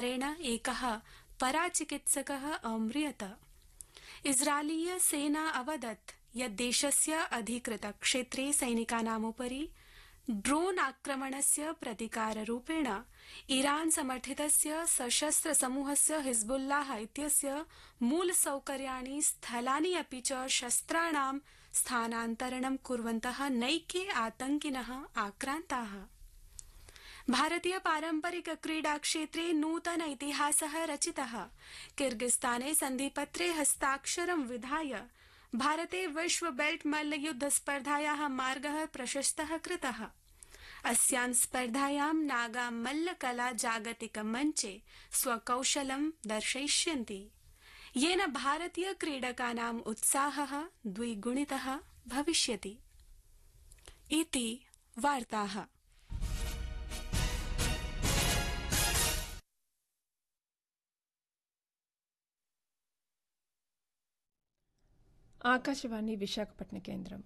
हत्याकाण्डेन एकः पराचिकित्सकः अम्रियत इस्रालीयसेना अवदत् यत् देशस्य अधिकृतक्षेत्रे सैनिकानामुपरि ड्रोन आक्रमणस्य प्रतिकाररूपेण ईरान समर्थितस्य सशस्त्र समूहस्य हिजबुल्लाह इत्यस्य मूलसौकर्याणि स्थलानि अपि च शस्त्राणां स्थानान्तरणं कुर्वन्तः नैके आतङ्किनः आक्रान्ताः भारतीय पारम्परिक क्रीडा क्षेत्रे नूतन इतिहासः रचितः किर्गिस्ताने सन्धिपत्रे हस्ताक्षरं विधाय भारते विश्व बेल्ट मल्लयुद्ध स्पर्धायाः मार्गः प्रशस्तः कृतः अस्यां स्पर्धायां नागा मल्लकला जागतिक मञ्चे स्वकौशलं दर्शयिष्यन्ति येन भारतीय क्रीडकानाम् उत्साहः द्विगुणितः भविष्यति इति वार्ताः ఆకాశవాణి విశాఖపట్నం కేంద్రం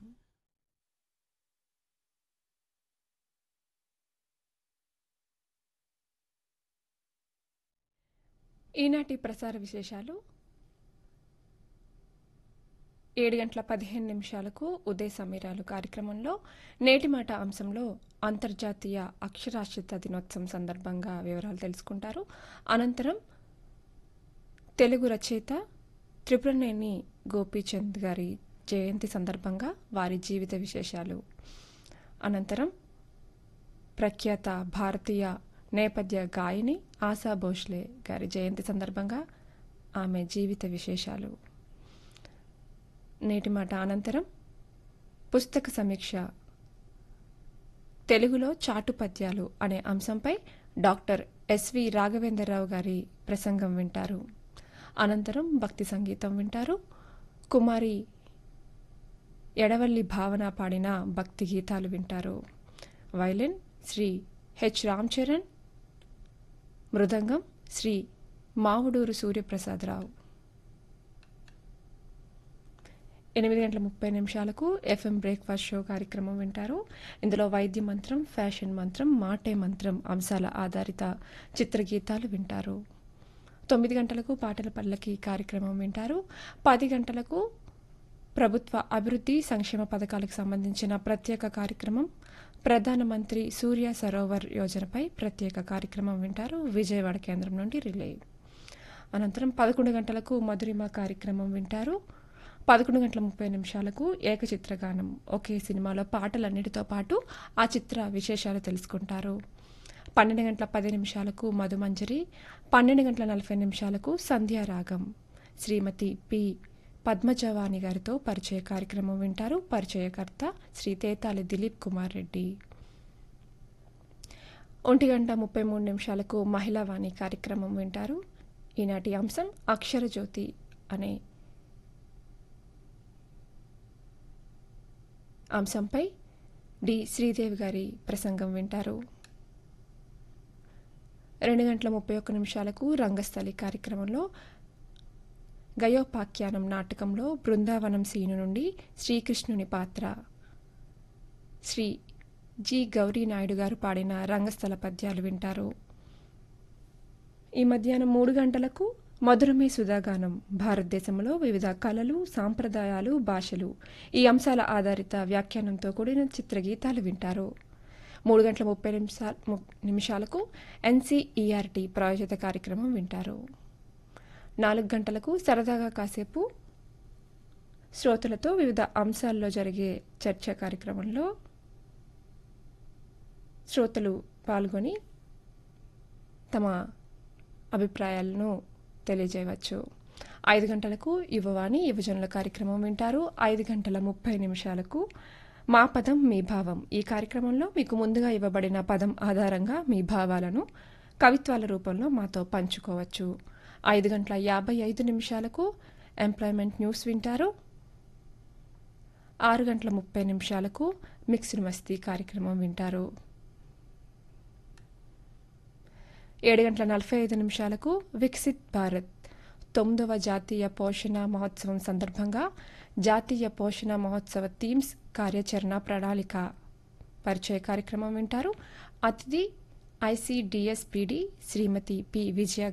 ఈనాటి ప్రసార విశేషాలు ఏడు గంటల పదిహేను నిమిషాలకు ఉదయ సమీరాలు కార్యక్రమంలో నేటి మాట అంశంలో అంతర్జాతీయ అక్షరాస్యత దినోత్సవం సందర్భంగా వివరాలు తెలుసుకుంటారు అనంతరం తెలుగు రచయిత త్రిపురనేని గోపీచంద్ గారి జయంతి సందర్భంగా వారి జీవిత విశేషాలు అనంతరం ప్రఖ్యాత భారతీయ నేపథ్య గాయని ఆశా భోస్లే గారి జయంతి సందర్భంగా ఆమె జీవిత విశేషాలు నేటి మాట అనంతరం పుస్తక సమీక్ష తెలుగులో చాటు పద్యాలు అనే అంశంపై డాక్టర్ ఎస్వి రాఘవేంద్రరావు గారి ప్రసంగం వింటారు అనంతరం భక్తి సంగీతం వింటారు కుమారి ఎడవల్లి భావన పాడిన భక్తి గీతాలు వింటారు వైలిన్ శ్రీ హెచ్ రామ్ చరణ్ మృదంగం శ్రీ మావుడూరు సూర్యప్రసాదరావు ఎనిమిది గంటల ముప్పై నిమిషాలకు ఎఫ్ఎం బ్రేక్ఫాస్ట్ షో కార్యక్రమం వింటారు ఇందులో వైద్య మంత్రం ఫ్యాషన్ మంత్రం మాటే మంత్రం అంశాల ఆధారిత చిత్రగీతాలు వింటారు తొమ్మిది గంటలకు పాటల పల్లకి కార్యక్రమం వింటారు పది గంటలకు ప్రభుత్వ అభివృద్ధి సంక్షేమ పథకాలకు సంబంధించిన ప్రత్యేక కార్యక్రమం ప్రధానమంత్రి సూర్య సరోవర్ యోజనపై ప్రత్యేక కార్యక్రమం వింటారు విజయవాడ కేంద్రం నుండి రిలే అనంతరం పదకొండు గంటలకు మధురిమ కార్యక్రమం వింటారు పదకొండు గంటల ముప్పై నిమిషాలకు ఏకచిత్రగానం ఒకే సినిమాలో పాటలన్నిటితో పాటు ఆ చిత్ర విశేషాలు తెలుసుకుంటారు పన్నెండు గంటల పది నిమిషాలకు మధుమంజరి పన్నెండు గంటల నలభై నిమిషాలకు సంధ్యారాగం శ్రీమతి పి పద్మజవాణి గారితో పరిచయ కార్యక్రమం వింటారు పరిచయకర్త శ్రీ తేతాలి దిలీప్ కుమార్ రెడ్డి ఒంటి గంట ముప్పై మూడు నిమిషాలకు మహిళా వాణి కార్యక్రమం వింటారు ఈనాటి అంశం అక్షరజ్యోతి అనే అంశంపై డి శ్రీదేవి గారి ప్రసంగం వింటారు రెండు గంటల ముప్పై ఒక్క నిమిషాలకు రంగస్థలి కార్యక్రమంలో గయోపాఖ్యానం నాటకంలో బృందావనం సీను నుండి శ్రీకృష్ణుని పాత్ర శ్రీ జి గౌరీనాయుడు గారు పాడిన రంగస్థల పద్యాలు వింటారు ఈ మధ్యాహ్నం మూడు గంటలకు మధురమే సుధాగానం భారతదేశంలో వివిధ కళలు సాంప్రదాయాలు భాషలు ఈ అంశాల ఆధారిత వ్యాఖ్యానంతో కూడిన చిత్రగీతాలు వింటారు మూడు గంటల ముప్పై నిమిషాల నిమిషాలకు ఎన్సీఈఆర్టీ ప్రాయోజిత కార్యక్రమం వింటారు నాలుగు గంటలకు సరదాగా కాసేపు శ్రోతలతో వివిధ అంశాల్లో జరిగే చర్చ కార్యక్రమంలో శ్రోతలు పాల్గొని తమ అభిప్రాయాలను తెలియజేయవచ్చు ఐదు గంటలకు యువవాణి యువజనుల కార్యక్రమం వింటారు ఐదు గంటల ముప్పై నిమిషాలకు మా పదం మీ భావం ఈ కార్యక్రమంలో మీకు ముందుగా ఇవ్వబడిన పదం ఆధారంగా మీ భావాలను కవిత్వాల రూపంలో మాతో పంచుకోవచ్చు ఐదు గంటల యాభై ఐదు నిమిషాలకు ఎంప్లాయ్మెంట్ న్యూస్ వింటారు ఆరు గంటల ముప్పై నిమిషాలకు మిక్స్డ్ మస్తీ కార్యక్రమం వింటారు ఏడు గంటల నలభై ఐదు నిమిషాలకు వికసిత్ భారత్ తొమ్మిదవ జాతీయ పోషణ మహోత్సవం సందర్భంగా జాతీయ పోషణ మహోత్సవ థీమ్స్ కార్యాచరణ ప్రణాళిక పరిచయ కార్యక్రమం వింటారు అతిథి ఐసీడీఎస్పీడి శ్రీమతి పి విజయ